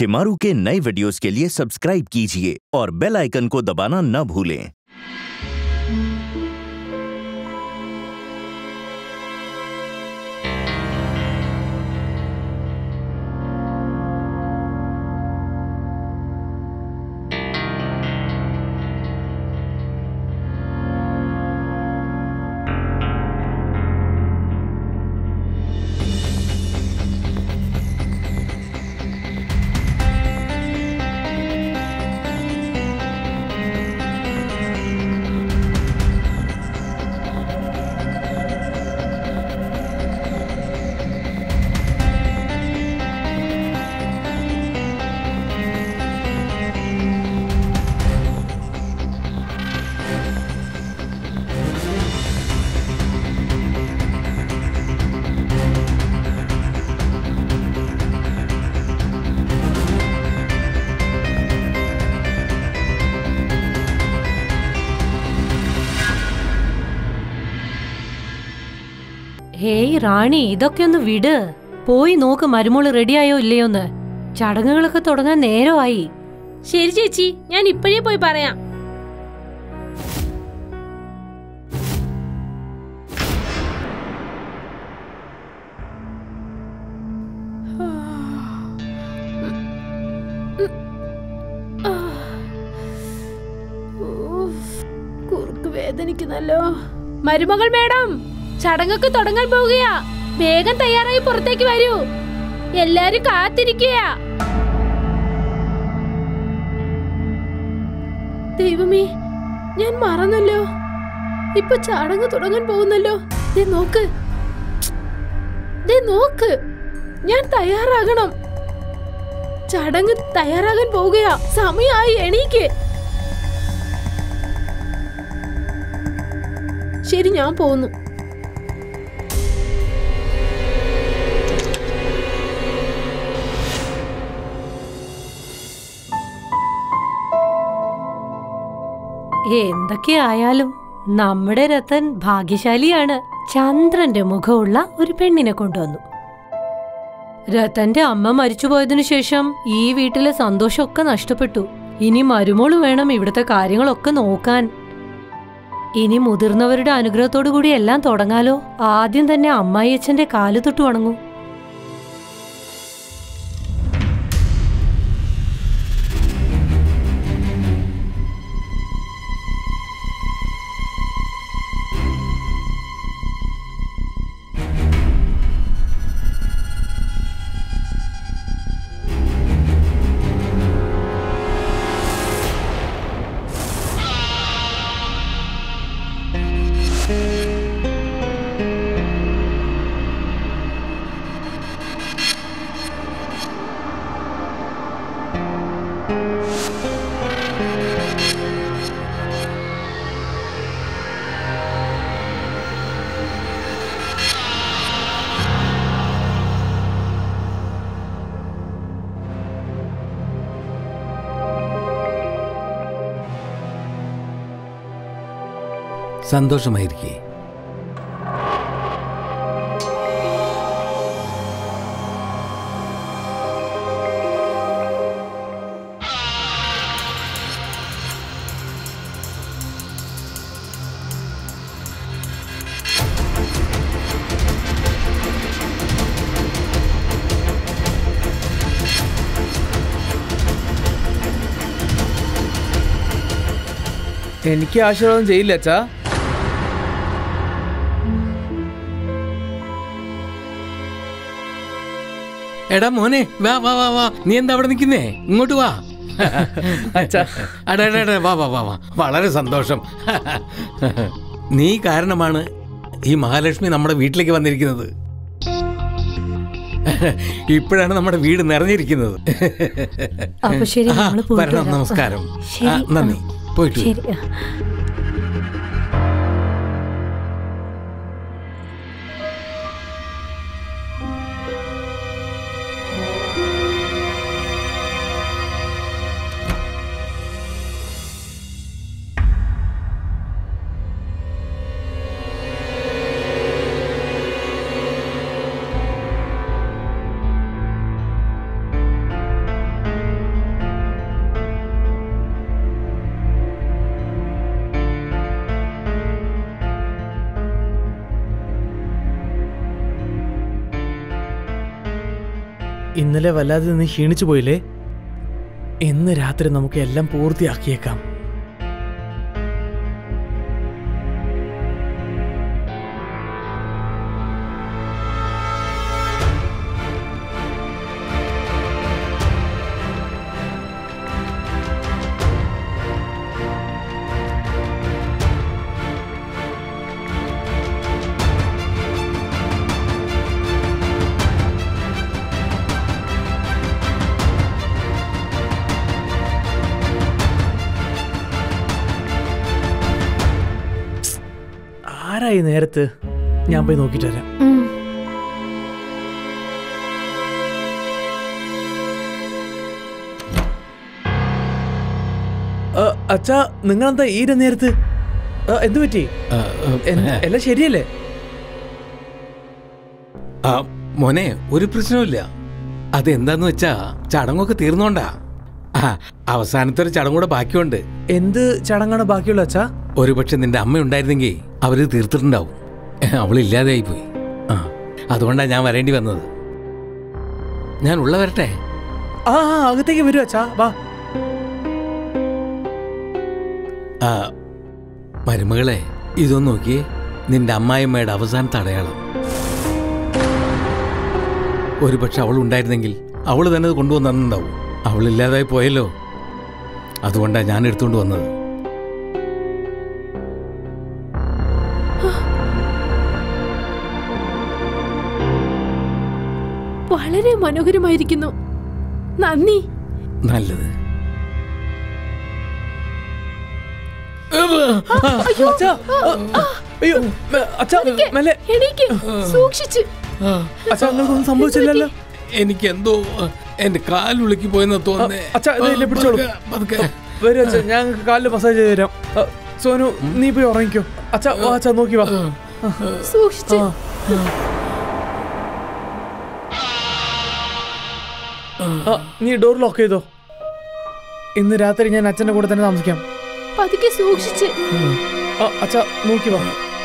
शिमारू के नए वीडियोस के लिए सब्सक्राइब कीजिए और बेल आइकन को दबाना न भूलें ഹേയ് റാണി ഇതൊക്കെ ഒന്ന് വിട് പോയി നോക്ക് മരുമോള് റെഡിയായോ ഇല്ലയോന്ന് ചടങ്ങുകളൊക്കെ തുടങ്ങാൻ നേരമായി ശരി ചേച്ചി ഞാൻ ഇപ്പോഴേ പോയി പറയാം കുറുക്ക് വേദനിക്കുന്നല്ലോ മരുമകൾ മേഡം ചടങ്ങൊക്കെ തുടങ്ങാൻ പോവുകയാ വേഗം തയ്യാറായി പുറത്തേക്ക് വരൂ എല്ലാരും കാത്തിരിക്കയാ ദൈവമേ ഞാൻ മറന്നല്ലോ ഇപ്പൊ ചടങ്ങ് തുടങ്ങാൻ പോകുന്നല്ലോ ദേ നോക്ക് ദേ നോക്ക് ഞാൻ തയ്യാറാകണം ചടങ്ങ് തയ്യാറാകാൻ പോവുകയാ സമയമായി എണീക്ക് ശരി ഞാൻ പോകുന്നു എന്തൊക്കെയായാലും നമ്മുടെ രത്തൻ ഭാഗ്യശാലിയാണ് ചന്ദ്രന്റെ മുഖമുള്ള ഒരു പെണ്ണിനെ കൊണ്ടുവന്നു രത്തന്റെ അമ്മ മരിച്ചുപോയതിനു ശേഷം ഈ വീട്ടിലെ സന്തോഷമൊക്കെ നഷ്ടപ്പെട്ടു ഇനി മരുമോള് വേണം ഇവിടുത്തെ കാര്യങ്ങളൊക്കെ നോക്കാൻ ഇനി മുതിർന്നവരുടെ അനുഗ്രഹത്തോടു കൂടി എല്ലാം തുടങ്ങാലോ ആദ്യം തന്നെ അമ്മായിയച്ഛന്റെ കാല് തൊട്ട് വണങ്ങൂ സന്തോഷമായിരിക്കേ എനിക്ക് ആശീർവാദം ചെയ്യില്ല അച്ഛാ എടാ മോനെ വാ വാ വാ വാ നീ എന്താ അവിടെ നിൽക്കുന്നേ ഇങ്ങോട്ട് വാ അച്ഛാ അടാ അടാ, അടാ, വാ വാ വാ വാ വളരെ സന്തോഷം നീ കാരണമാണ് ഈ മഹാലക്ഷ്മി നമ്മുടെ വീട്ടിലേക്ക് വന്നിരിക്കുന്നത് ഇപ്പോഴാണ് നമ്മുടെ വീട് നിറഞ്ഞിരിക്കുന്നത് അപ്പൊ ശരി, ആ, നമ്മള് പോയിട്ട് വരണം വരാം. നമസ്കാരം ശരി, ആ, നന്ദി പോയിട്ട് വരൂ. ശരി ആ. ആ ഇന്നലെ വല്ലാതെ നീ ക്ഷീണിച്ചു പോയില്ലേ ഇന്ന് രാത്രി നമുക്ക് എല്ലാം പൂർത്തിയാക്കിയേക്കാം ആരായി നേരത്ത് ഞാൻ പോയി നോക്കിട്ട് വരാം ഉം. ആ, അച്ഛാ നിങ്ങളെന്താ ഈ ഒരു നേരത്ത് ആ, എന്ത് പറ്റി ആ, എന്ത്- എല്ലാം ശരിയല്ലേ ആ, മോനെ ഒരു പ്രശ്നവുമില്ല അതെന്താന്ന് വെച്ചാ ചടങ്ങൊക്കെ തീർന്നോണ്ടാ ആ അവസാനത്തെ ഒരു ചടങ്ങൂടെ ബാക്കിയുണ്ട് എന്ത് ചടങ്ങാണ് ബാക്കിയുള്ള അച്ഛാ ഒരുപക്ഷെ നിന്റെ അമ്മ ഉണ്ടായിരുന്നെങ്കിൽ അവര് തീർത്തിട്ടുണ്ടാവും അവളില്ലാതെയായി പോയി ആ അതുകൊണ്ടാ ഞാൻ വരേണ്ടി വന്നത് ഞാൻ ഉള്ള വരട്ടെ ആ ആ, അകത്തേക്ക് വരൂ അച്ഛാ വാ ആ മരുമകളെ ഇതൊന്ന് നോക്കിയേ നിന്റെ അമ്മായിമ്മയുടെ അവസാനത്തെ അടയാളം ഒരുപക്ഷെ അവൾ ഉണ്ടായിരുന്നെങ്കിൽ അവൾ തന്നെ അത് കൊണ്ടുവന്നിട്ടുണ്ടാവും അവളില്ലാതായി പോയല്ലോ അതുകൊണ്ടാണ് ഞാൻ എടുത്തുകൊണ്ട് വന്നത് വളരെ മനോഹരമായിരിക്കുന്നു നന്ദി നല്ലത് അച്ഛാ ആ, അയ്യോ മെ- അച്ഛാ മെല്ലെ എണീക്ക് സൂക്ഷിച്ച് അച്ഛാ നിങ്ങൾക്കൊന്നും സംഭവിച്ചില്ലല്ലോ എനിക്ക് എന്തോ എന്റെ കാലുളുക്കി പോയെന്ന് തോന്നുന്നേ അച്ഛാ, ഇത് ഇല്ലേ, പിടിച്ചോളൂ. പതുക്കെ, പതുക്കെ. വരൂ അച്ഛാ ഞാൻ കാലിൽ മസാജ് ചെയ്ത് തരാം ആ, സോനു നീ പോയി ഉറങ്ങിക്കോ അച്ഛാ വാ അച്ഛാ നോക്കി വാ സൂക്ഷിച്ച് ആ. ആ, നീ ഡോർ ലോക്ക് ചെയ്തോ ഇന്ന് രാത്രി ഞാൻ അച്ഛന്റെ കൂടെ തന്നെ താമസിക്കാം പതുക്കെ സൂക്ഷിച്ച് ആ, അച്ഛാ നോക്കി വാ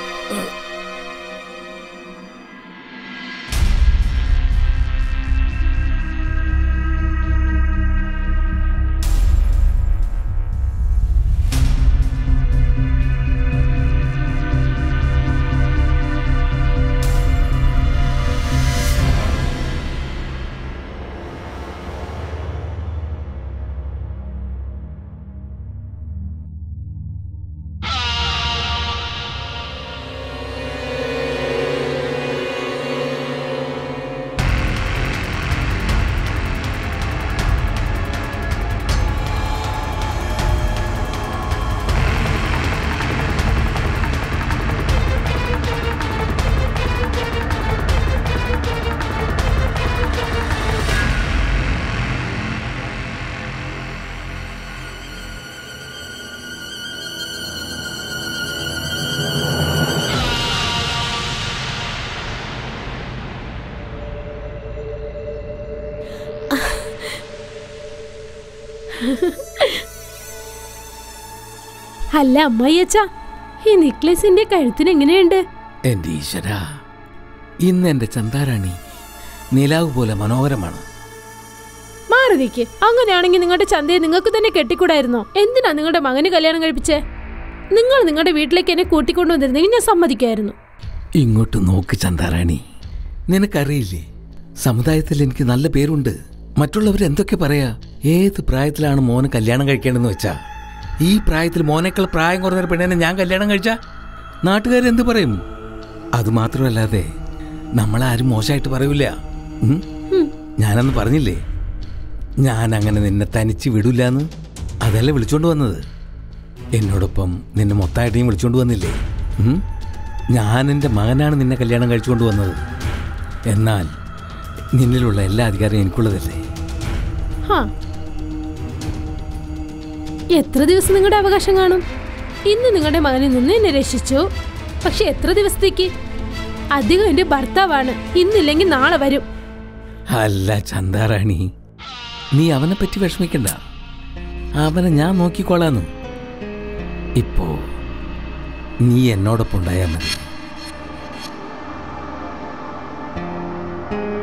അല്ല അമ്മായി അച്ഛാ ഈ നെക്ലേസിന്റെ കഴുത്തിന് എങ്ങനെയുണ്ട് എന്റെ ഈശ്വര ഇന്ന് എന്റെ ചന്താരാണി നിലാവ് പോലെ മനോഹരമാണ് മാറി നിൽക്ക് അങ്ങനെയാണെങ്കിൽ നിങ്ങളുടെ ചന്തയെ നിങ്ങൾക്ക് തന്നെ കെട്ടിക്കൂടായിരുന്നോ എന്തിനാ നിങ്ങളുടെ മകന് കല്യാണം കഴിപ്പിച്ചേ നിങ്ങൾ നിങ്ങളുടെ വീട്ടിലേക്ക് എന്നെ കൂട്ടിക്കൊണ്ടുവന്നിരുന്നെങ്കിൽ ഞാൻ സമ്മതിക്കായിരുന്നു ഇങ്ങോട്ട് നോക്ക് ചന്താറാണി നിനക്കറിയില്ലേ സമുദായത്തിൽ എനിക്ക് നല്ല പേരുണ്ട് മറ്റുള്ളവർ എന്തൊക്കെ പറയാ ഏത് പ്രായത്തിലാണ് മോന് കല്യാണം കഴിക്കേണ്ടതെന്ന് വെച്ചാ ഈ പ്രായത്തിൽ മോനേക്കാൾ പ്രായം കുറഞ്ഞ പെണ്ണിനെ ഞാൻ കല്യാണം കഴിച്ചാ നാട്ടുകാരെന്ത് പറയും അത് മാത്രമല്ലാതെ നമ്മളാരും മോശമായിട്ട് പറയൂല ഉം? ഞാനന്ന് പറഞ്ഞില്ലേ ഞാൻ അങ്ങനെ നിന്നെ തനിച്ച് വിടൂലെന്ന് അതല്ലേ വിളിച്ചോണ്ട് വന്നത് എന്നോടൊപ്പം നിന്നെ മൊത്തമായിട്ട് വിളിച്ചോണ്ട് വന്നില്ലേ ഉം? ഞാൻ എൻ്റെ മകനാണ് നിന്നെ കല്യാണം കഴിച്ചുകൊണ്ട് വന്നത് എന്നാൽ നിന്നിലുള്ള എല്ലാ അധികാരവും എനിക്കുള്ളതല്ലേ ഹാ എത്ര ദിവസം നിങ്ങളുടെ അവകാശം കാണും ഇന്ന് നിങ്ങളുടെ മകനിൽ നിന്ന് എന്നെ രക്ഷിച്ചു പക്ഷെ എത്ര ദിവസത്തേക്ക് അധികം എന്റെ ഭർത്താവാണ് ഇന്നില്ലെങ്കിൽ നാളെ വരും അല്ല ചന്താറാണി നീ അവനെ പറ്റി വിഷമിക്കണ്ട അവനെ ഞാൻ നോക്കിക്കോളാന്ന് ഇപ്പോ നീ എന്നോടൊപ്പം ഉണ്ടായാൽ മതി